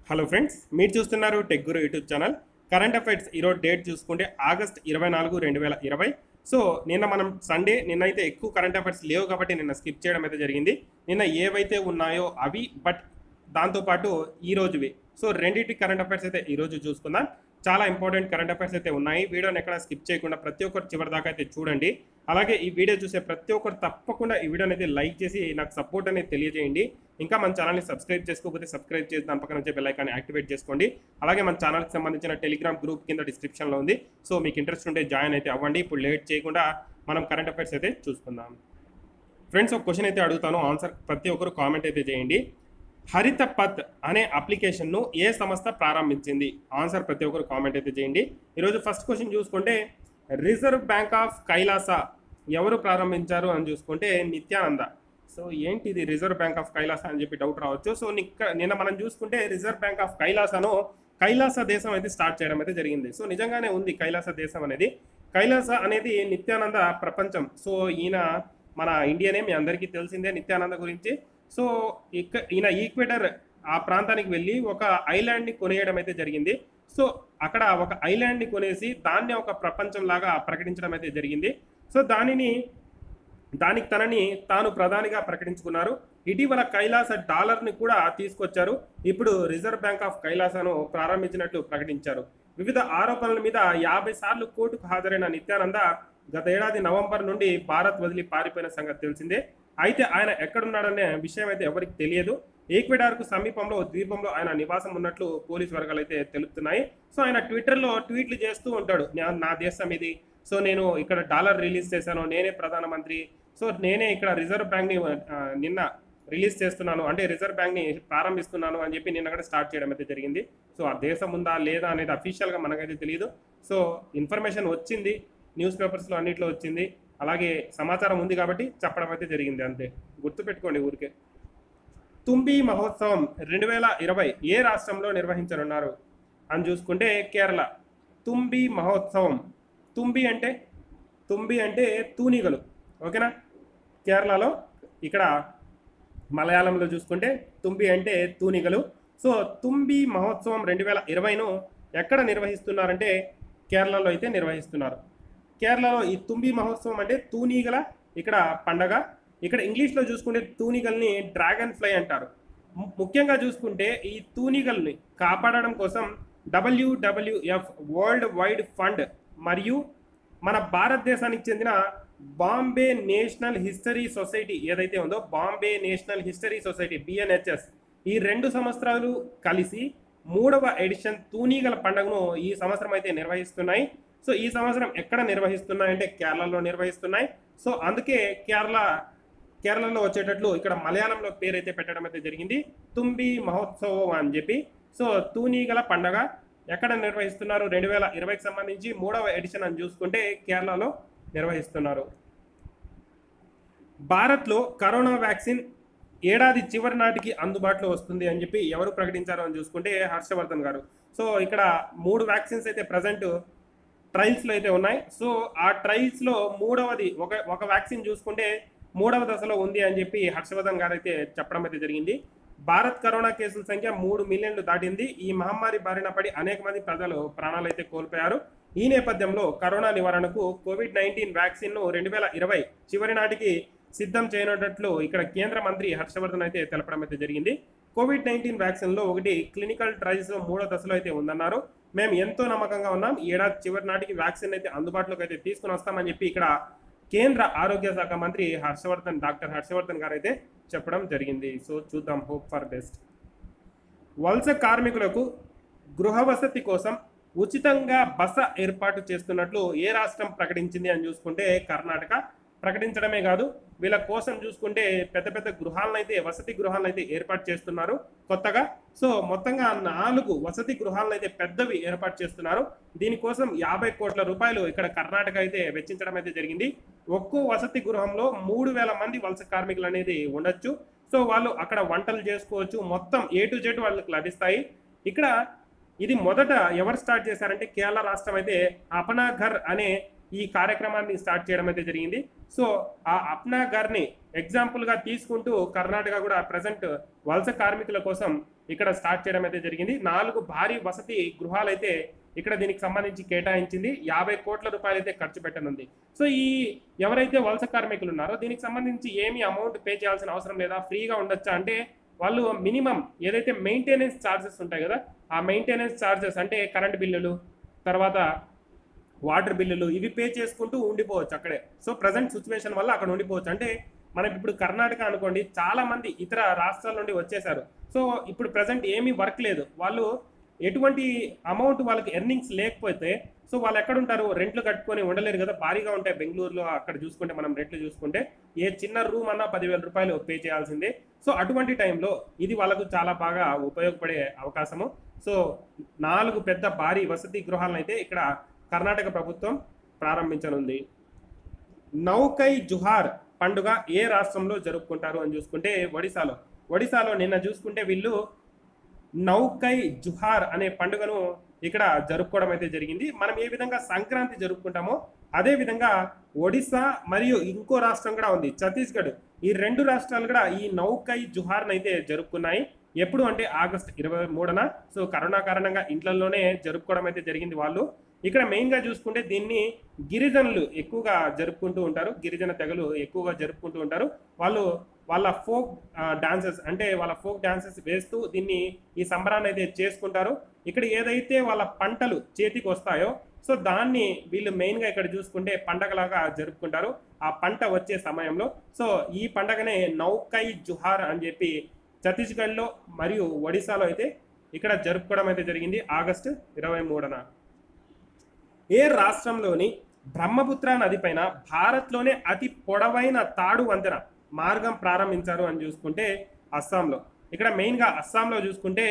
hello friends మీరు చూస్తున్నారు tech guru YouTube channel current affairs ఈరోజు డేట్ చూసుకుంటే ఆగస్ట్ ఇరవై నాలుగు రెండు వేల ఇరవై సో నిన్న మనం సండే నిన్నైతే ఎక్కువ కరెంట్ అఫైర్స్ లేవు కాబట్టి నిన్న స్కిప్ చేయడం అయితే జరిగింది నిన్న ఏవైతే ఉన్నాయో అవి బట్ దాంతోపాటు ఈ రోజువి సో రెండింటి కరెంట్ అఫైర్స్ అయితే ఈ రోజు చూసుకుందాం చాలా ఇంపార్టెంట్ కరెంట్ అఫైర్స్ అయితే ఉన్నాయి వీడియోని ఎక్కడ స్కిప్ చేయకుండా ప్రతి ఒక్కరు చివరి దాకా అయితే చూడండి అలాగే ఈ వీడియో చూసే ప్రతి ఒక్కరు తప్పకుండా ఈ వీడియోని అయితే లైక్ చేసి నాకు సపోర్ట్ అనేది తెలియజేయండి ఇంకా మన ఛానల్ని సబ్స్క్రైబ్ చేసుకోకపోతే సబ్స్క్రైబ్ చేసి దాని పక్కన వచ్చే బెల్ ఐకాన్ని యాక్టివేట్ చేసుకోండి అలాగే మన ఛానల్కి సంబంధించిన టెలిగ్రామ్ గ్రూప్ కింద డిస్క్రిప్షన్లో ఉంది సో మీకు ఇంట్రెస్ట్ ఉంటే జాయిన్ అయితే అవ్వండి ఇప్పుడు లేట్ చేయకుండా మనం కరెంట్ అఫైర్స్ అయితే చూసుకుందాం ఫ్రెండ్స్ ఒక క్వశ్చన్ అయితే అడుగుతాను ఆన్సర్ ప్రతి ఒక్కరు కామెంట్ అయితే చేయండి హరిత పత్ అనే అప్లికేషన్ను ఏ సంస్థ ప్రారంభించింది ఆన్సర్ ప్రతి ఒక్కరు కామెంట్ అయితే చేయండి ఈరోజు ఫస్ట్ క్వశ్చన్ చూసుకుంటే రిజర్వ్ బ్యాంక్ ఆఫ్ కైలాస ఎవరు ప్రారంభించారు అని చూసుకుంటే నిత్యానంద సో ఏంటి ఇది రిజర్వ్ బ్యాంక్ ఆఫ్ కైలాస అని చెప్పి డౌట్ రావచ్చు సో నిక్క నిన్న మనం చూసుకుంటే రిజర్వ్ బ్యాంక్ ఆఫ్ కైలాసను కైలాస దేశం అయితే స్టార్ట్ చేయడం అయితే జరిగింది సో నిజంగానే ఉంది కైలాస దేశం అనేది కైలాస అనేది నిత్యానంద ప్రపంచం సో ఈయన మన ఇండియనే మీ అందరికీ తెలిసిందే నిత్యానంద గురించి సో ఇక ఈయన ఈక్వేటర్ ఆ ప్రాంతానికి వెళ్ళి ఒక ఐలాండ్ని కొనేయడం అయితే జరిగింది సో అక్కడ ఒక ఐలాండ్ని కొనేసి దాన్ని ఒక ప్రపంచం లాగా ప్రకటించడం అయితే జరిగింది సో దానిని దానికి తనని తాను ప్రధానిగా ప్రకటించుకున్నారు ఇటీవల కైలాస డాలర్ని కూడా తీసుకొచ్చారు ఇప్పుడు రిజర్వ్ బ్యాంక్ ఆఫ్ కైలాసను ప్రారంభించినట్లు ప్రకటించారు వివిధ ఆరోపణల మీద యాభై సార్లు కోర్టుకు హాజరైన నిత్యానంద గత ఏడాది నవంబర్ నుండి భారత్ వదిలి పారిపోయిన సంగతి తెలిసిందే అయితే ఆయన ఎక్కడున్నాడనే విషయం అయితే ఎవరికి తెలియదు ఈక్వెడార్కు సమీపంలో ద్వీపంలో ఆయన నివాసం ఉన్నట్లు పోలీస్ వర్గాలు అయితే తెలుపుతున్నాయి సో ఆయన ట్విట్టర్లో ట్వీట్లు చేస్తూ ఉంటాడు "నా- నా దేశం ఇది సో నేను ఇక్కడ డాలర్ రిలీజ్ చేశాను నేనే ప్రధానమంత్రి సో నేనే ఇక్కడ రిజర్వ్ బ్యాంక్ని ఆ, నిన్న రిలీజ్ చేస్తున్నాను అంటే రిజర్వ్ బ్యాంక్ని ప్రారంభిస్తున్నాను అని చెప్పి నిన్న కూడా స్టార్ట్ చేయడం అయితే జరిగింది సో ఆ దేశం ఉందా లేదా అనేది అఫీషియల్గా మనకైతే తెలియదు సో ఇన్ఫర్మేషన్ వచ్చింది న్యూస్ పేపర్స్లో అన్నిట్లో వచ్చింది అలాగే సమాచారం ఉంది కాబట్టి చెప్పడం అయితే జరిగింది అంతే గుర్తుపెట్టుకోండి ఊరికే తుంబి మహోత్సవం రెండు వేల ఇరవై ఏ రాష్ట్రంలో నిర్వహించనున్నారు అని చూసుకుంటే కేరళ తుంబి మహోత్సవం తుంబి అంటే తుంబి అంటే తూనిగలు ఓకేనా కేరళలో ఇక్కడ మలయాళంలో చూసుకుంటే తుంబి అంటే తూనిగలు సో తుంబి మహోత్సవం రెండు వేల ఇరవైను ఎక్కడ నిర్వహిస్తున్నారంటే కేరళలో అయితే నిర్వహిస్తున్నారు కేరళలో ఈ తుంబి మహోత్సవం అంటే తూనీగల ఇక్కడ పండగ ఇక్కడ ఇంగ్లీష్లో చూసుకుంటే తూనిగల్ని డ్రాగన్ ఫ్లై అంటారు ము- ముఖ్యంగా చూసుకుంటే ఈ తూనిగల్ని కాపాడడం కోసం డబ్ల్యూడబ్ల్యూఎఫ్ వరల్డ్ వైడ్ ఫండ్ మరియు మన భారతదేశానికి చెందిన బాంబే నేషనల్ హిస్టరీ సొసైటీ ఏదైతే ఉందో Bombay national history society BNHS ఈ రెండు సంవత్సరాలు కలిసి మూడవ ఎడిషన్ తూనీగల పండుగను ఈ సంవత్సరం అయితే నిర్వహిస్తున్నాయి సో ఈ సంవత్సరం ఎక్కడ నిర్వహిస్తున్నాయంటే కేరళలో నిర్వహిస్తున్నాయి సో అందుకే కేరళ కేరళలో వచ్చేటట్లు ఇక్కడ మలయాళంలో పేరు అయితే పెట్టడం అయితే జరిగింది తుంబి మహోత్సవం అని చెప్పి సో తూనీగల పండగ ఎక్కడ నిర్వహిస్తున్నారు రెండు వేల ఇరవైకి సంబంధించి మూడవ ఎడిషన్ అని చూసుకుంటే కేరళలో నిర్వహిస్తున్నారు భారత్లో కరోనా వ్యాక్సిన్ ఏడాది చివరి నాటికి అందుబాటులో వస్తుంది అని చెప్పి ఎవరు ప్రకటించారు అని చూసుకుంటే హర్షవర్ధన్ గారు సో ఇక్కడ మూడు వ్యాక్సిన్స్ అయితే ప్రజెంట్ ట్రయల్స్లో అయితే ఉన్నాయి సో ఆ ట్రయల్స్లో మూడవది ఒక ఒక వ్యాక్సిన్ చూసుకుంటే మూడవ దశలో ఉంది అని చెప్పి హర్షవర్ధన్ గారు అయితే చెప్పడం అయితే జరిగింది భారత్ కరోనా కేసుల సంఖ్య మూడు మిలియన్లు దాటింది ఈ మహమ్మారి బారిన పడి అనేక మంది ప్రజలు ప్రాణాలు అయితే కోల్పోయారు ఈ నేపథ్యంలో కరోనా నివారణకు కోవిడ్ నైన్టీన్ వ్యాక్సిన్ను రెండు వేల ఇరవై చివరి నాటికి సిద్ధం చేయనున్నట్లు ఇక్కడ కేంద్ర మంత్రి హర్షవర్ధన్ అయితే తెలపడం అయితే జరిగింది కోవిడ్ నైన్టీన్ వ్యాక్సిన్లో ఒకటి క్లినికల్ ట్రయల్స్ మూడో దశలో అయితే ఉందన్నారు మేము ఎంతో నమ్మకంగా ఉన్నాం ఈ ఏడాది చివరి నాటికి వ్యాక్సిన్ అయితే అందుబాటులోకి అయితే తీసుకుని వస్తామని చెప్పి ఇక్కడ కేంద్ర ఆరోగ్య శాఖ మంత్రి హర్షవర్ధన్ డాక్టర్ హర్షవర్ధన్ గారు అయితే చెప్పడం జరిగింది సో చూద్దాం హోప్ ఫర్ బెస్ట్ వలస కార్మికులకు గృహ వసతి కోసం ఉచితంగా బస ఏర్పాటు చేస్తున్నట్లు ఏ రాష్ట్రం ప్రకటించింది అని చూసుకుంటే కర్ణాటక ప్రకటించడమే కాదు వీళ్ళ కోసం చూసుకుంటే పెద్ద పెద్ద గృహాలను అయితే వసతి గృహాలను అయితే ఏర్పాటు చేస్తున్నారు కొత్తగా సో మొత్తంగా నాలుగు వసతి గృహాలను అయితే పెద్దవి ఏర్పాటు చేస్తున్నారు దీనికోసం యాభై కోట్ల రూపాయలు ఇక్కడ కర్ణాటక అయితే వెచ్చించడం అయితే జరిగింది ఒక్కో వసతి గృహంలో మూడు వేల మంది వలస కార్మికులు అనేది ఉండొచ్చు సో వాళ్ళు అక్కడ వంటలు చేసుకోవచ్చు మొత్తం ఏ టు జెడ్ వాళ్ళకి లభిస్తాయి ఇక్కడ ఇది మొదట ఎవరు స్టార్ట్ చేశారంటే కేరళ రాష్ట్రం అయితే అపనా ఘర్ అనే ఈ కార్యక్రమాన్ని స్టార్ట్ చేయడం అయితే జరిగింది సో ఆ అప్నా ఘర్ని ఎగ్జాంపుల్గా తీసుకుంటూ కర్ణాటక కూడా ప్రజెంట్ వలస కార్మికుల కోసం ఇక్కడ స్టార్ట్ చేయడం అయితే జరిగింది నాలుగు భారీ వసతి గృహాలు అయితే ఇక్కడ దీనికి సంబంధించి కేటాయించింది యాభై కోట్ల రూపాయలు అయితే ఖర్చు పెట్టనుంది సో ఈ ఎవరైతే వలస కార్మికులు ఉన్నారో దీనికి సంబంధించి ఏమి అమౌంట్ పే చేయాల్సిన అవసరం లేదా ఫ్రీగా ఉండొచ్చా అంటే వాళ్ళు మినిమం ఏదైతే మెయింటెనెన్స్ ఛార్జెస్ ఉంటాయి కదా ఆ మెయింటెనెన్స్ ఛార్జెస్ అంటే కరెంట్ బిల్లులు తర్వాత వాటర్ బిల్లులు ఇవి పే చేసుకుంటూ ఉండిపోవచ్చు అక్కడే సో ప్రజెంట్ సిచ్యువేషన్ వల్ల అక్కడ ఉండిపోవచ్చు అంటే మనకి ఇప్పుడు కర్ణాటక అనుకోండి చాలా మంది ఇతర రాష్ట్రాల నుండి వచ్చేసారు సో ఇప్పుడు ప్రజెంట్ ఏమీ వర్క్ లేదు వాళ్ళు ఎటువంటి అమౌంట్ వాళ్ళకి ఎర్నింగ్స్ లేకపోతే సో వాళ్ళు ఎక్కడ ఉంటారు రెంట్లు కట్టుకొని ఉండలేరు కదా భారీగా ఉంటాయి బెంగళూరులో అక్కడ చూసుకుంటే మనం రెంట్లు చూసుకుంటే ఏ చిన్న రూమ్ అన్నా పదివేల రూపాయలు పే చేయాల్సిందే సో అటువంటి టైంలో ఇది వాళ్ళకు చాలా బాగా ఉపయోగపడే అవకాశము సో నాలుగు పెద్ద భారీ వసతి గృహాలను అయితే ఇక్కడ కర్ణాటక ప్రభుత్వం ప్రారంభించనుంది నౌకై జుహార్ పండుగ ఏ రాష్ట్రంలో జరుపుకుంటారు అని చూసుకుంటే ఒడిశాలో ఒడిశాలో నిన్న చూసుకుంటే వీళ్ళు నౌకై జుహార్ అనే పండుగను ఇక్కడ జరుపుకోవడం అయితే జరిగింది మనం ఏ విధంగా సంక్రాంతి జరుపుకుంటామో అదే విధంగా ఒడిశా మరియు ఇంకో రాష్ట్రం కూడా ఉంది ఛత్తీస్గఢ్ ఈ రెండు రాష్ట్రాలు కూడా ఈ నౌకై జుహార్ని అయితే జరుపుకున్నాయి ఎప్పుడు అంటే ఆగస్ట్ ఇరవై మూడున సో కరోనా కారణంగా ఇంట్లలోనే జరుపుకోవడం అయితే జరిగింది వాళ్ళు ఇక్కడ మెయిన్గా చూసుకుంటే దీన్ని గిరిజనులు ఎక్కువగా జరుపుకుంటూ ఉంటారు గిరిజన తెగలు ఎక్కువగా జరుపుకుంటూ ఉంటారు వాళ్ళు వాళ్ళ ఫోక్ డాన్సెస్ అంటే వాళ్ళ ఫోక్ డాన్సెస్ వేస్తూ దీన్ని ఈ సంబరాన్ని అయితే చేసుకుంటారు ఇక్కడ ఏదైతే వాళ్ళ పంటలు చేతికి వస్తాయో సో దాన్ని వీళ్ళు మెయిన్గా ఇక్కడ చూసుకుంటే పండగలాగా జరుపుకుంటారు ఆ పంట వచ్చే సమయంలో సో ఈ పండగనే నౌకై జుహార్ అని చెప్పి ఛత్తీస్గఢ్లో మరియు ఒడిశాలో అయితే ఇక్కడ జరుపుకోవడం అయితే జరిగింది ఆగస్టు ఇరవై మూడున ఏ రాష్ట్రంలోని బ్రహ్మపుత్ర నదిపైన భారత్లోనే అతి పొడవైన తాడు వంతెన మార్గం ప్రారంభించారు అని చూసుకుంటే అస్సాంలో ఇక్కడ మెయిన్గా అస్సాంలో చూసుకుంటే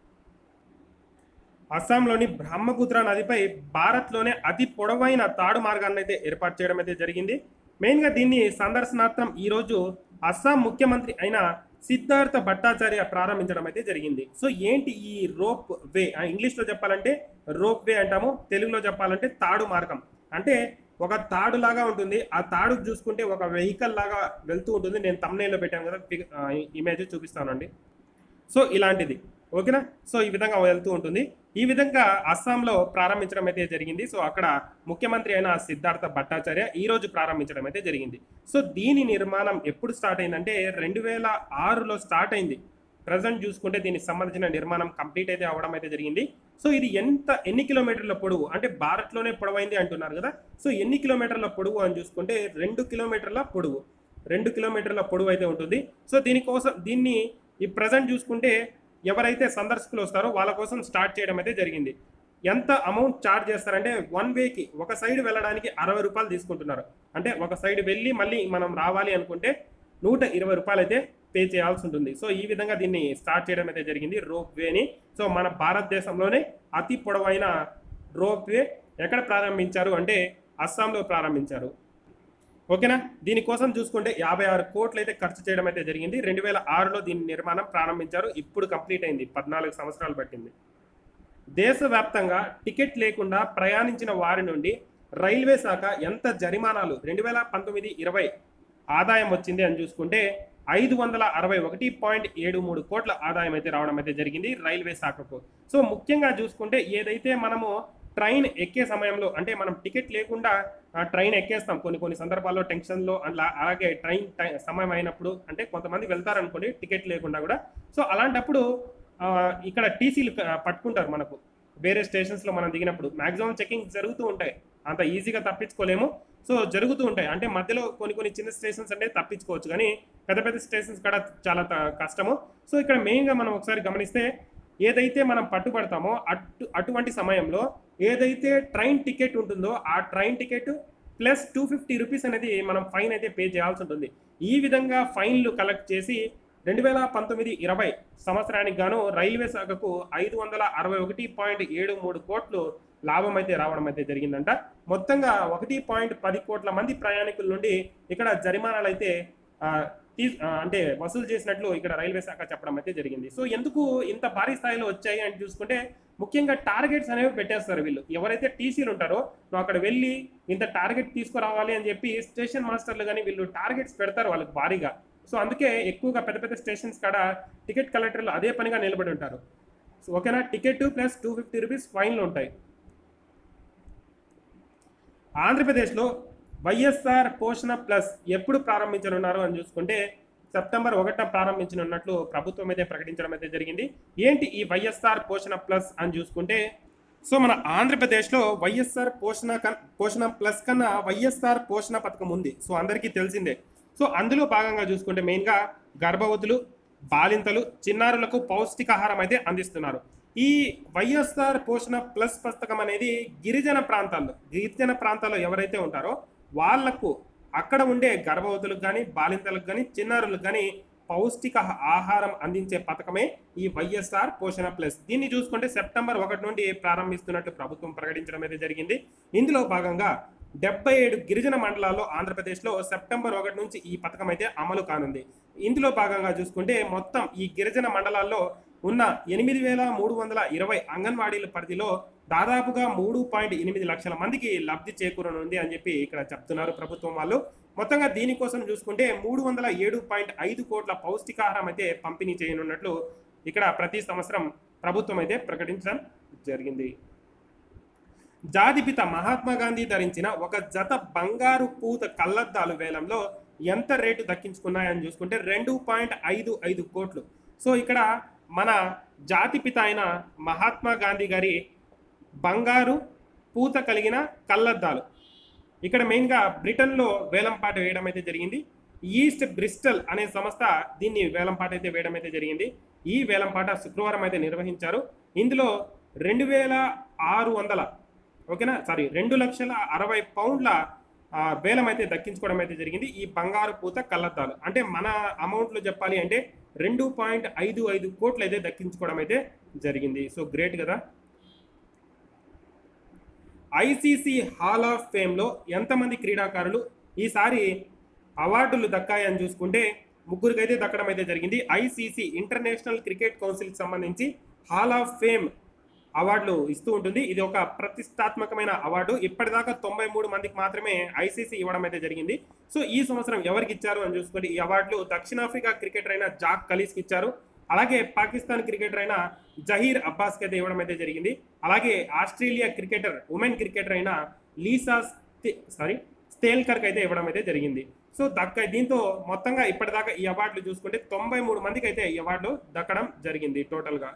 అస్సాంలోని బ్రహ్మపుత్ర నదిపై భారత్లోనే అతి పొడవైన తాడు మార్గాన్ని అయితే ఏర్పాటు చేయడం అయితే జరిగింది మెయిన్గా దీన్ని సందర్శనార్థం ఈరోజు అస్సాం ముఖ్యమంత్రి అయిన సిద్ధార్థ భట్టాచార్య ప్రారంభించడం అయితే జరిగింది సో ఏంటి ఈ రోప్ వే ఆ, ఇంగ్లీష్లో చెప్పాలంటే రోప్ వే అంటాము తెలుగులో చెప్పాలంటే తాడు మార్గం అంటే ఒక తాడు లాగా ఉంటుంది ఆ తాడు చూసుకుంటే ఒక వెహికల్ లాగా వెళ్తూ ఉంటుంది నేను తమ్నేలో పెట్టాను కదా పిక్- ఆ, ఇమేజ్ చూపిస్తానండి సో ఇలాంటిది ఓకేనా సో ఈ విధంగా వెళ్తూ ఉంటుంది ఈ విధంగా అస్సాంలో ప్రారంభించడం అయితే జరిగింది సో అక్కడ ముఖ్యమంత్రి అయిన సిద్ధార్థ భట్టాచార్య ఈ రోజు ప్రారంభించడం అయితే జరిగింది సో దీని నిర్మాణం ఎప్పుడు స్టార్ట్ అయిందంటే రెండు వేల ఆరులో స్టార్ట్ అయింది ప్రజెంట్ చూసుకుంటే దీనికి సంబంధించిన నిర్మాణం కంప్లీట్ అయితే అవ్వడం అయితే జరిగింది సో ఇది ఎంత ఎన్ని కిలోమీటర్ల పొడవు అంటే భారత్లోనే పొడవైంది అంటున్నారు కదా సో ఎన్ని కిలోమీటర్ల పొడవు అని చూసుకుంటే రెండు కిలోమీటర్ల పొడవు రెండు కిలోమీటర్ల పొడవు అయితే ఉంటుంది సో దీనికోసం దీన్ని ఈ ప్రజెంట్ చూసుకుంటే ఎవరైతే సందర్శకులు వస్తారో వాళ్ళ కోసం స్టార్ట్ చేయడం అయితే జరిగింది ఎంత అమౌంట్ ఛార్జ్ చేస్తారంటే వన్ వేకి ఒక సైడ్ వెళ్ళడానికి అరవై రూపాయలు తీసుకుంటున్నారు అంటే ఒక సైడ్ వెళ్ళి మళ్ళీ మనం రావాలి అనుకుంటే నూట ఇరవై రూపాయలు అయితే పే చేయాల్సి ఉంటుంది సో ఈ విధంగా దీన్ని స్టార్ట్ చేయడం అయితే జరిగింది రోప్ వేని సో మన భారతదేశంలోనే అతి పొడవైన రోప్ వే ఎక్కడ ప్రారంభించారు అంటే అస్సాంలో ప్రారంభించారు ఓకేనా దీనికోసం చూసుకుంటే యాభై ఆరు కోట్లు అయితే ఖర్చు చేయడం అయితే జరిగింది రెండు వేల ఆరులో దీని నిర్మాణం ప్రారంభించారు ఇప్పుడు కంప్లీట్ అయింది పద్నాలుగు సంవత్సరాలు పట్టింది దేశవ్యాప్తంగా టికెట్ లేకుండా ప్రయాణించిన వారి నుండి రైల్వే శాఖ ఎంత జరిమానాలు రెండు వేల పంతొమ్మిది ఇరవై ఆదాయం వచ్చింది అని చూసుకుంటే ఐదు వందల అరవై ఒకటి పాయింట్ ఏడు మూడు కోట్ల ఆదాయం అయితే రావడం అయితే జరిగింది రైల్వే శాఖకు సో ముఖ్యంగా చూసుకుంటే ఏదైతే మనము ట్రైన్ ఎక్కే సమయంలో అంటే మనం టికెట్ లేకుండా ఆ, ట్రైన్ ఎక్కేస్తాం కొన్ని కొన్ని సందర్భాల్లో టెన్షన్లో అలా అలాగే ట్రైన్ టై- సమయం అయినప్పుడు అంటే కొంతమంది వెళ్తారనుకోండి టికెట్ లేకుండా కూడా సో అలాంటప్పుడు ఆ, ఇక్కడ టీసీలు పట్టుకుంటారు మనకు వేరే స్టేషన్స్లో మనం దిగినప్పుడు మాక్సిమం చెకింగ్ జరుగుతూ ఉంటాయి అంత ఈజీగా తప్పించుకోలేము సో జరుగుతూ ఉంటాయి అంటే మధ్యలో కొన్ని కొన్ని చిన్న స్టేషన్స్ అంటే తప్పించుకోవచ్చు కానీ పెద్ద పెద్ద స్టేషన్స్ కూడా చాలా త- కష్టము సో ఇక్కడ మెయిన్గా మనం ఒకసారి గమనిస్తే ఏదైతే మనం పట్టుబడతామో అటు అటువంటి సమయంలో ఏదైతే ట్రైన్ టికెట్ ఉంటుందో ఆ train ticket plus two fifty rupees అనేది మనం ఫైన్ అయితే పే చేయాల్సి ఉంటుంది ఈ విధంగా ఫైన్లు కలెక్ట్ చేసి రెండు వేల పంతొమ్మిది ఇరవై సంవత్సరానికి గాను రైల్వే శాఖకు ఐదు వందల అరవై ఒకటి పాయింట్ ఏడు మూడు కోట్లు లాభం అయితే రావడం అయితే జరిగిందంట మొత్తంగా ఒకటి పాయింట్ పది కోట్ల మంది ప్రయాణికుల నుండి ఇక్కడ జరిమానాలు అయితే ఆ, తీ ఆ, అంటే వసూలు చేసినట్లు ఇక్కడ రైల్వే శాఖ చెప్పడం అయితే జరిగింది సో ఎందుకు ఇంత భారీ స్థాయిలో వచ్చాయి అని చూసుకుంటే ముఖ్యంగా టార్గెట్స్ అనేవి పెట్టేస్తారు వీళ్ళు ఎవరైతే టీసీలు ఉంటారో నువ్వు అక్కడ వెళ్ళి ఇంత టార్గెట్ తీసుకురావాలి అని చెప్పి స్టేషన్ మాస్టర్లు కానీ వీళ్ళు టార్గెట్స్ పెడతారు వాళ్ళకి భారీగా సో అందుకే ఎక్కువగా పెద్ద పెద్ద స్టేషన్స్ కాడ టికెట్ కలెక్టర్లు అదే పనిగా నిలబడి ఉంటారు సో ఓకేనా ticket plus two fifty rupees ఫైన్లు ఉంటాయి ఆంధ్రప్రదేశ్లో వైఎస్ఆర్ పోషణ ప్లస్ ఎప్పుడు ప్రారంభించనున్నారు అని చూసుకుంటే సెప్టెంబర్ ఒకటిన ప్రారంభించనున్నట్లు ప్రభుత్వం అయితే ప్రకటించడం అయితే జరిగింది ఏంటి ఈ వైఎస్ఆర్ పోషణ ప్లస్ అని చూసుకుంటే సో మన ఆంధ్రప్రదేశ్లో వైఎస్ఆర్ పోషణ కన్ పోషణ ప్లస్ కన్నా వైఎస్ఆర్ పోషణ పథకం ఉంది సో అందరికీ తెలిసిందే సో అందులో భాగంగా చూసుకుంటే మెయిన్గా గర్భవతులు బాలింతలు చిన్నారులకు పౌష్టికాహారం అయితే అందిస్తున్నారు ఈ వైఎస్ఆర్ పోషణ ప్లస్ పుస్తకం అనేది గిరిజన ప్రాంతాల్లో గిరిజన ప్రాంతాల్లో ఎవరైతే ఉంటారో వాళ్లకు అక్కడ ఉండే గర్భవతులకు కానీ బాలింతలకు కానీ చిన్నారులకు కానీ పౌష్టిక ఆహారం అందించే పథకమే ఈ వైఎస్ఆర్ పోషణ ప్లస్ దీన్ని చూసుకుంటే సెప్టెంబర్ ఒకటి నుండి ప్రారంభిస్తున్నట్లు ప్రభుత్వం ప్రకటించడం అయితే జరిగింది ఇందులో భాగంగా డెబ్బై ఏడు గిరిజన మండలాల్లో ఆంధ్రప్రదేశ్లో సెప్టెంబర్ ఒకటి నుంచి ఈ పథకం అయితే అమలు కానుంది ఇందులో భాగంగా చూసుకుంటే మొత్తం ఈ గిరిజన మండలాల్లో ఉన్న ఎనిమిది వేల మూడు వందల ఇరవై అంగన్వాడీల పరిధిలో దాదాపుగా మూడు పాయింట్ ఎనిమిది లక్షల మందికి లబ్ధి చేకూరనుంది అని చెప్పి ఇక్కడ చెప్తున్నారు ప్రభుత్వం వాళ్ళు మొత్తంగా దీనికోసం చూసుకుంటే మూడు వందల ఏడు పాయింట్ ఐదు కోట్ల పౌష్టికాహారం అయితే పంపిణీ చేయనున్నట్లు ఇక్కడ ప్రతి సంవత్సరం ప్రభుత్వం అయితే ప్రకటించడం జరిగింది జాతిపిత మహాత్మా గాంధీ ధరించిన ఒక జత బంగారు పూత కళ్ళద్దాలు వేలంలో ఎంత రేటు దక్కించుకున్నాయని చూసుకుంటే రెండు పాయింట్ ఐదు ఐదు కోట్లు సో ఇక్కడ మన జాతిపిత అయిన మహాత్మా గాంధీ గారి బంగారు పూత కలిగిన కళ్ళద్దాలు ఇక్కడ మెయిన్గా బ్రిటన్లో వేలంపాట వేయడం అయితే జరిగింది ఈస్ట్ బ్రిస్టల్ అనే సంస్థ దీన్ని వేలంపాట అయితే వేయడం అయితే జరిగింది ఈ వేలంపాట శుక్రవారం అయితే నిర్వహించారు ఇందులో రెండు వేల ఆరు వందల ఓకేనా సారీ రెండు లక్షల అరవై పౌండ్ల ఆ, వేలం అయితే దక్కించుకోవడం అయితే జరిగింది ఈ బంగారు పూత కళ్ళద్దాలు అంటే మన అమౌంట్లో చెప్పాలి అంటే రెండు పాయింట్ ఐదు ఐదు కోట్లు అయితే దక్కించుకోవడం అయితే జరిగింది సో గ్రేట్ కదా ఐసీసీ హాల్ ఆఫ్ ఫేమ్లో ఎంతమంది క్రీడాకారులు ఈసారి అవార్డులు దక్కాయని చూసుకుంటే ముగ్గురికి అయితే దక్కడం అయితే జరిగింది ఐసీసీ ఇంటర్నేషనల్ క్రికెట్ కౌన్సిల్కి సంబంధించి హాల్ ఆఫ్ ఫేమ్ అవార్డులు ఇస్తూ ఉంటుంది ఇది ఒక ప్రతిష్టాత్మకమైన అవార్డు ఇప్పటిదాకా తొంభై మూడు మందికి మాత్రమే ఐసీసీ ఇవ్వడం అయితే జరిగింది సో ఈ సంవత్సరం ఎవరికి ఇచ్చారు అని చూసుకుంటే ఈ అవార్డులు దక్షిణాఫ్రికా క్రికెటర్ అయిన జాక్ కలీస్కి ఇచ్చారు అలాగే పాకిస్తాన్ క్రికెటర్ అయిన జహీర్ అబ్బాస్కి అయితే ఇవ్వడం అయితే జరిగింది అలాగే ఆస్ట్రేలియా క్రికెటర్ ఉమెన్ క్రికెటర్ అయిన లీసా సారీ స్టేల్కర్కి అయితే ఇవ్వడం అయితే జరిగింది సో దక్క దీంతో మొత్తంగా ఇప్పటిదాకా ఈ అవార్డులు చూసుకుంటే తొంభై మూడు మందికి అయితే ఈ అవార్డులు దక్కడం జరిగింది టోటల్గా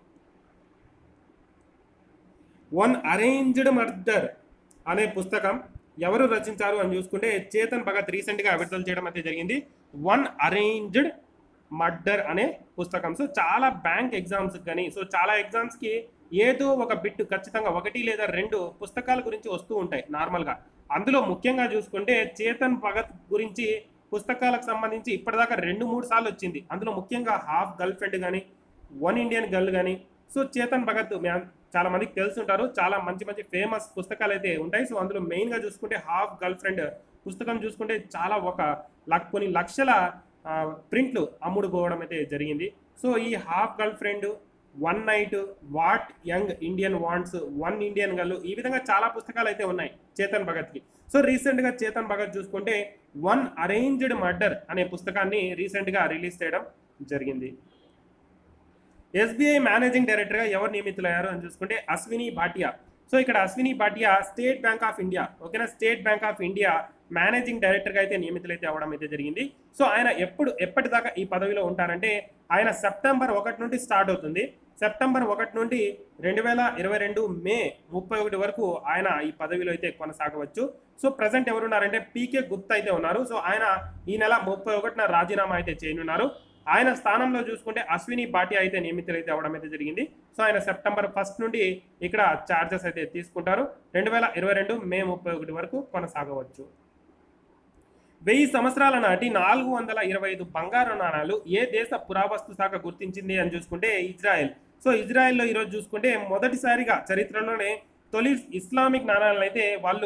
వన్ అరేంజ్డ్ మర్డర్ అనే పుస్తకం ఎవరు రచించారు అని చూసుకుంటే చేతన్ భగత్ రీసెంట్గా విడుదల చేయడం అయితే జరిగింది వన్ అరేంజ్డ్ మర్డర్ అనే పుస్తకం సో చాలా బ్యాంక్ ఎగ్జామ్స్ కానీ సో చాలా ఎగ్జామ్స్కి ఏదో ఒక బిట్ ఖచ్చితంగా ఒకటి లేదా రెండు పుస్తకాల గురించి వస్తూ ఉంటాయి నార్మల్గా అందులో ముఖ్యంగా చూసుకుంటే చేతన్ భగత్ గురించి పుస్తకాలకు సంబంధించి ఇప్పటిదాకా రెండు మూడు సార్లు వచ్చింది అందులో ముఖ్యంగా హాఫ్ గర్ల్ ఫ్రెండ్ కానీ వన్ ఇండియన్ గర్ల్ కానీ సో చేతన్ భగత్ మ్యా- చాలా మందికి తెలుసుంటారు చాలా మంచి మంచి ఫేమస్ పుస్తకాలు అయితే ఉంటాయి సో అందులో మెయిన్గా చూసుకుంటే హాఫ్ గర్ల్ ఫ్రెండ్ పుస్తకం చూసుకుంటే చాలా ఒక లక్ కొన్ని లక్షల ఆ, ప్రింట్లు అమ్ముడు పోవడం అయితే జరిగింది సో ఈ half girlfriend one night what young Indian wants one Indian girl ఈ విధంగా చాలా పుస్తకాలు అయితే ఉన్నాయి చేతన్ భగత్కి సో రీసెంట్గా చేతన్ భగత్ చూసుకుంటే వన్ అరేంజ్డ్ మర్డర్ అనే పుస్తకాన్ని రీసెంట్గా రిలీజ్ చేయడం జరిగింది ఎస్బీఐ మేనేజింగ్ డైరెక్టర్గా ఎవరు నియమితులయ్యారు అని చూసుకుంటే అశ్విని భాటియా సో ఇక్కడ Ashwini Bhatia state bank of India ఓకేనా state bank of India managing డైరెక్టర్గా అయితే నియమితులైతే అవ్వడం అయితే జరిగింది సో ఆయన ఎప్పుడు ఎప్పటిదాకా ఈ పదవిలో ఉంటారంటే ఆయన సెప్టెంబర్ ఒకటి నుండి స్టార్ట్ అవుతుంది సెప్టెంబర్ ఒకటి నుండి రెండు వేల ఇరవై రెండు మే ముప్పై ఒకటి వరకు ఆయన ఈ పదవిలో అయితే కొనసాగవచ్చు సో ప్రజెంట్ ఎవరున్నారంటే పీకే గుప్తా అయితే ఉన్నారు సో ఆయన ఈ నెల ముప్పై ఒకటిన రాజీనామా అయితే చేయనున్నారు ఆయన స్థానంలో చూసుకుంటే అశ్విని భాటియా అయితే నియమితులైతే అవ్వడం అయితే జరిగింది సో ఆయన సెప్టెంబర్ ఫస్ట్ నుండి ఇక్కడ ఛార్జెస్ అయితే తీసుకుంటారు రెండు వేల ఇరవై రెండు మే ముప్పై ఒకటి వరకు కొనసాగవచ్చు వెయ్యి సంవత్సరాల నాటి నాలుగు వందల ఇరవై ఐదు బంగారు నాణాలు ఏ దేశ పురావస్తు శాఖ గుర్తించింది అని చూసుకుంటే ఇజ్రాయెల్ సో ఇజ్రాయెల్లో ఈరోజు చూసుకుంటే మొదటిసారిగా చరిత్రలోనే తొలి ఇస్లామిక్ నాణాలను అయితే వాళ్ళు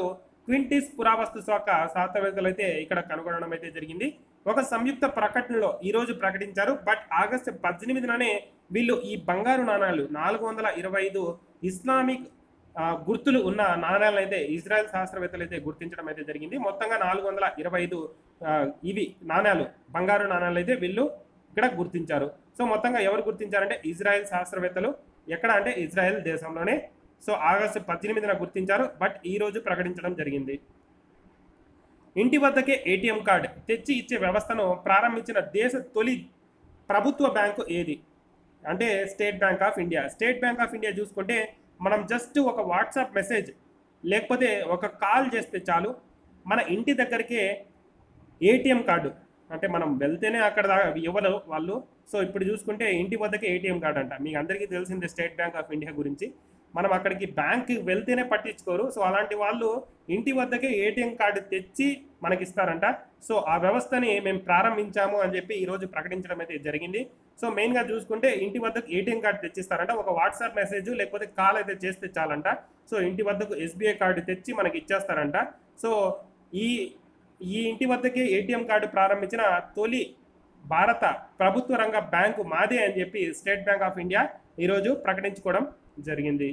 క్వింటిస్ పురావస్తు శాఖ శాస్త్రవేత్తలు అయితే ఇక్కడ కనుగొనడం అయితే జరిగింది ఒక సంయుక్త ప్రకటనలో ఈ రోజు ప్రకటించారు బట్ ఆగస్టు పద్దెనిమిదిననే వీళ్ళు ఈ బంగారు నాణాలు నాలుగు వందల ఇరవై ఐదు ఇస్లామిక్ ఆ, గుర్తులు ఉన్న నాణాలను అయితే ఇజ్రాయెల్ శాస్త్రవేత్తలు అయితే గుర్తించడం అయితే జరిగింది మొత్తంగా నాలుగు వందల ఇరవై ఐదు ఆ, ఇవి నాణాలు బంగారు నాణాలు అయితే వీళ్ళు ఇక్కడ గుర్తించారు సో మొత్తంగా ఎవరు గుర్తించారంటే ఇజ్రాయెల్ శాస్త్రవేత్తలు ఎక్కడ అంటే ఇజ్రాయెల్ దేశంలోనే సో ఆగస్టు పద్దెనిమిదిన గుర్తించారు బట్ ఈ రోజు ప్రకటించడం జరిగింది ఇంటి వద్దకే ఏటీఎం కార్డు తెచ్చి ఇచ్చే వ్యవస్థను ప్రారంభించిన దేశ తొలి ప్రభుత్వ బ్యాంకు ఏది అంటే state bank of India state bank of India చూసుకుంటే మనం జస్ట్ ఒక వాట్సాప్ మెసేజ్ లేకపోతే ఒక కాల్ చేస్తే చాలు మన ఇంటి దగ్గరికే ఏటీఎం కార్డు అంటే మనం వెళ్తేనే అక్కడ దా- ఎవరు వాళ్ళు సో ఇప్పుడు చూసుకుంటే ఇంటి వద్దకే ఏటీఎం కార్డు అంట మీకు అందరికీ తెలిసిందే స్టేట్ బ్యాంక్ ఆఫ్ ఇండియా గురించి మనం అక్కడికి బ్యాంక్ వెళ్తేనే పట్టించుకోరు సో అలాంటి వాళ్ళు ఇంటి వద్దకే ఏటీఎం కార్డు తెచ్చి మనకి ఇస్తారంట సో ఆ వ్యవస్థని మేము ప్రారంభించాము అని చెప్పి ఈ రోజు ప్రకటించడం అయితే జరిగింది సో మెయిన్గా చూసుకుంటే ఇంటి వద్దకు ఏటీఎం కార్డు తెచ్చిస్తారంట ఒక వాట్సాప్ మెసేజ్ లేకపోతే కాల్ అయితే చేస్తే చాలంట సో ఇంటి వద్దకు ఎస్బీఐ కార్డు తెచ్చి మనకి ఇచ్చేస్తారంట సో ఈ ఈ ఇంటి వద్దకే ఏటీఎం కార్డు ప్రారంభించిన తొలి భారత ప్రభుత్వ రంగ బ్యాంకు మాదే అని చెప్పి స్టేట్ బ్యాంక్ ఆఫ్ ఇండియా ఈరోజు ప్రకటించుకోవడం జరిగింది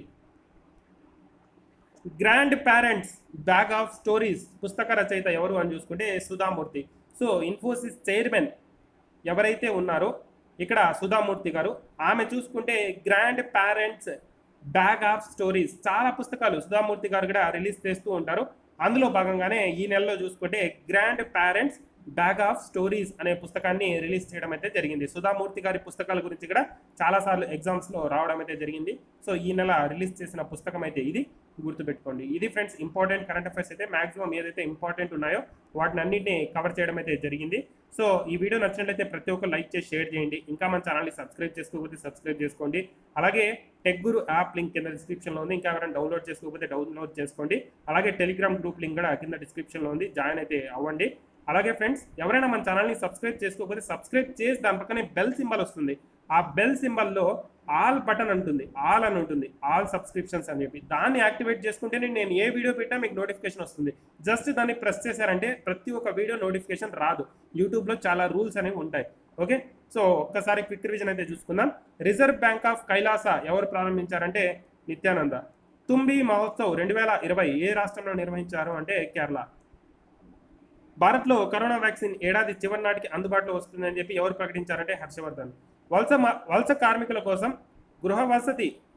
grandparents bag of stories పుస్తక రచయిత ఎవరు అని చూసుకుంటే సుధామూర్తి సో ఇన్ఫోసిస్ చైర్మన్ ఎవరైతే ఉన్నారో ఇక్కడ సుధామూర్తి గారు ఆమె చూసుకుంటే grandparents bag of stories చాలా పుస్తకాలు సుధామూర్తి గారు కూడా రిలీజ్ చేస్తూ ఉంటారు అందులో భాగంగానే ఈ నెలలో చూసుకుంటే grandparents bag of stories అనే పుస్తకాన్ని రిలీజ్ చేయడం అయితే జరిగింది సుధామూర్తి గారి పుస్తకాల గురించి కూడా చాలాసార్లు ఎగ్జామ్స్లో రావడం అయితే జరిగింది సో ఈ నెల రిలీజ్ చేసిన పుస్తకం అయితే ఇది గుర్తుపెట్టుకోండి ఇది ఫ్రెండ్స్ ఇంపార్టెంట్ కరెంట్ అఫైర్స్ అయితే మాక్సిమం ఏదైతే ఇంపార్టెంట్ ఉన్నాయో వాటిని అన్నింటినీ కవర్ చేయడం అయితే జరిగింది సో ఈ వీడియో నచ్చినట్లయితే ప్రతి ఒక్కరు లైక్ చేసి షేర్ చేయండి ఇంకా మన ఛానల్ని సబ్స్క్రైబ్ చేసుకోకపోతే సబ్స్క్రైబ్ చేసుకోండి అలాగే టెక్ గురు యాప్ లింక్ కింద డిస్క్రిప్షన్లో ఉంది ఇంకా ఎవరైనా డౌన్లోడ్ చేసుకోకపోతే డౌన్లోడ్ చేసుకోండి అలాగే టెలిగ్రామ్ గ్రూప్ లింక్ కూడా కింద డిస్క్రిప్షన్లో ఉంది జాయిన్ అయితే అవ్వండి అలాగే ఫ్రెండ్స్ ఎవరైనా మన ఛానల్ని సబ్స్క్రైబ్ చేసుకోకపోతే సబ్స్క్రైబ్ చేసి దాని పక్కనే బెల్ సింబల్ వస్తుంది ఆ బెల్ సింబల్లో ఆల్ బటన్ ఉంటుంది ఆల్ అని ఉంటుంది ఆల్ సబ్స్క్రిప్షన్స్ అని చెప్పి దాన్ని యాక్టివేట్ చేసుకుంటేనే నేను ఏ వీడియో పెట్టినా మీకు నోటిఫికేషన్ వస్తుంది జస్ట్ దాన్ని ప్రెస్ చేశారంటే ప్రతి ఒక్క వీడియో నోటిఫికేషన్ రాదు యూట్యూబ్లో చాలా రూల్స్ అనేవి ఉంటాయి ఓకే సో ఒక్కసారి క్విక్ రివిజన్ అయితే చూసుకుందాం రిజర్వ్ బ్యాంక్ ఆఫ్ కైలాస ఎవరు ప్రారంభించారంటే నిత్యానంద తుంబి మహోత్సవ్ రెండు వేల ఇరవై ఏ రాష్ట్రంలో నిర్వహించారు అంటే కేరళ భారత్లో కరోనా వ్యాక్సిన్ ఏడాది చివరి నాటికి అందుబాటులో వస్తుందని చెప్పి ఎవరు ప్రకటించారంటే హర్షవర్ధన్ వలస మ- వలస కార్మికుల కోసం గృహ వసతి